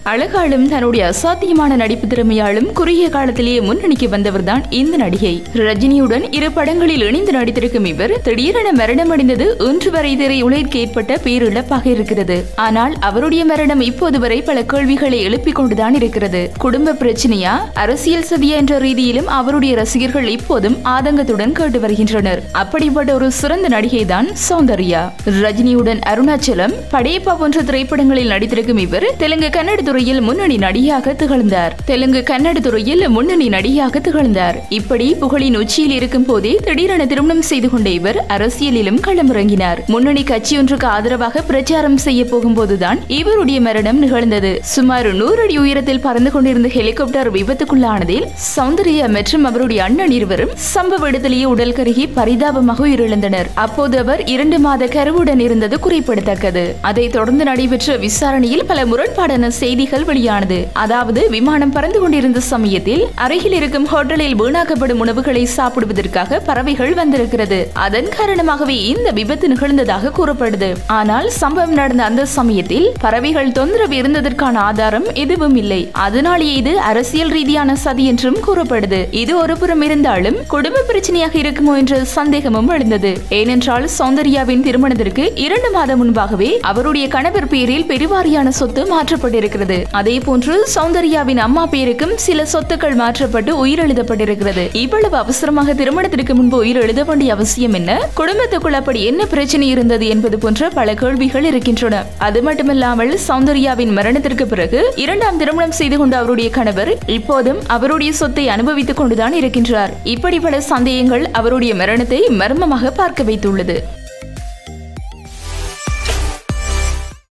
அழகாலும் தன்னுடைய அசாத்தியமான நடிப்பு திறமையாலும் குறுகிய காலத்திலேயே முன்னணிக்கு வந்தவர்தான் இந்த நடிகை ரஜினியுடன் இரு படங்களில் இணைந்து நடித்திருக்கும் இவர் திடீரென மரணமடைந்தது இன்று வரை திரையுலகிற்கு ஏற்பட்ட பேரிழப்பாக இருக்கிறது ஆனால் அவருடைய மரணம் இப்போது வரை பல கேள்விகளை எழுப்பிக் கொண்டுதான் இருக்கிறது குடும்ப பிரச்சனையா அரசியல் சதியா என்ற ரீதியிலும் அவருடைய ரசிகர்கள் இப்போதும் ஆதங்கத்துடன் கேட்டு வருகின்றனர் அப்படிப்பட்ட ஒரு சிறந்த நடிகை தான் சௌந்தர்யா ரஜினியுடன் அருணாச்சலம் படையப்பா போன்ற திரைப்படங்களில் நடித்திருக்கும் இவர் தெலுங்கு கன்னட துறையில் முன்னணி நடிகையாக திகழ்ந்தார் தெலுங்கு கன்னட துறையில் முன்னணி நடிகையாக திகழ்ந்தார் இப்படி புகழின் உச்சியில் இருக்கும் போதே திடீரென திருமணம் செய்து கொண்ட இவர் அரசியலிலும் களமிறங்கினார் முன்னணி கட்சி ஒன்றுக்கு ஆதரவாக பிரச்சாரம் செய்ய போகும்போதுதான் இவருடைய மரணம் நிகழ்ந்தது சுமார் நூறு அடி உயரத்தில் பறந்து கொண்டிருந்த ஹெலிகாப்டர் விபத்துக்குள்ளானதில் சௌந்தர்யா மற்றும் அவருடைய அண்ணன் இருவரும் சம்பவ இடத்திலேயே உடல் கருகி பரிதாபமாக உயிரிழந்தனர் அப்போது அவர் இரண்டு மாத கருவுடன் இருந்தது குறிப்பிடத்தக்கது அதைத் தொடர்ந்து நடைபெற்ற விசாரணையில் பல முரண்பாடான செய்திகள் வெளியானது அதாவது விமானம் பறந்து கொண்டிருந்த சமயத்தில் அருகில் இருக்கும் ஹோட்டலில் வீணாக்கப்படும் உணவுகளை சாப்பிடுவதற்காக பறவைகள் வந்திருக்கிறது அதன் காரணமாகவே இந்த விபத்து நிகழ்ந்ததாக கூறப்படுது ஆனால் சம்பவம் நடந்த அந்த சமயத்தில் பறவைகள் தொந்தரவு இருந்ததற்கான ஆதாரம் எதுவும் இல்லை அதனாலேயே இது அரசியல் ரீதியான சதி என்றும் கூறப்படுது இது ஒரு புறம் இருந்தாலும் குடும்ப பிரச்சனையாக இருக்குமோ என்ற சந்தேகமும் எழுந்தது ஏனென்றால் சௌந்தர்யாவின் திருமணத்திற்கு இரண்டு மாதம் முன்பாகவே அவருடைய கணவர் பேரில் பெருவாரியான சொத்து மாற்றப்பட்டிருக்கிறது அதே போன்று சௌந்தர்யாவின் அம்மா பேருக்கும் சில சொத்துக்கள் மாற்றப்பட்டு உயிர் எழுதப்பட்டிருக்கிறது இவ்வளவு அவசரமாக திருமணத்திற்கு முன்பு உயிர் எழுத வேண்டிய அவசியம் என்ன குடும்பத்துக்குள் அப்படி என்ன பிரச்சனை இருந்தது என்பது போன்ற பல கேள்விகள் இருக்கின்றன அது மட்டுமல்லாமல் சௌந்தர்யாவின் மரணத்திற்கு பிறகு இரண்டாம் திருமணம் செய்து கொண்ட அவருடைய கணவர் இப்போதும் அவருடைய சொத்தை அனுபவித்துக் கொண்டுதான் இருக்கின்றார் இப்படி பல சந்தேகங்கள் அவருடைய மரணத்தை மர்மமாக பார்க்க வைத்துள்ளது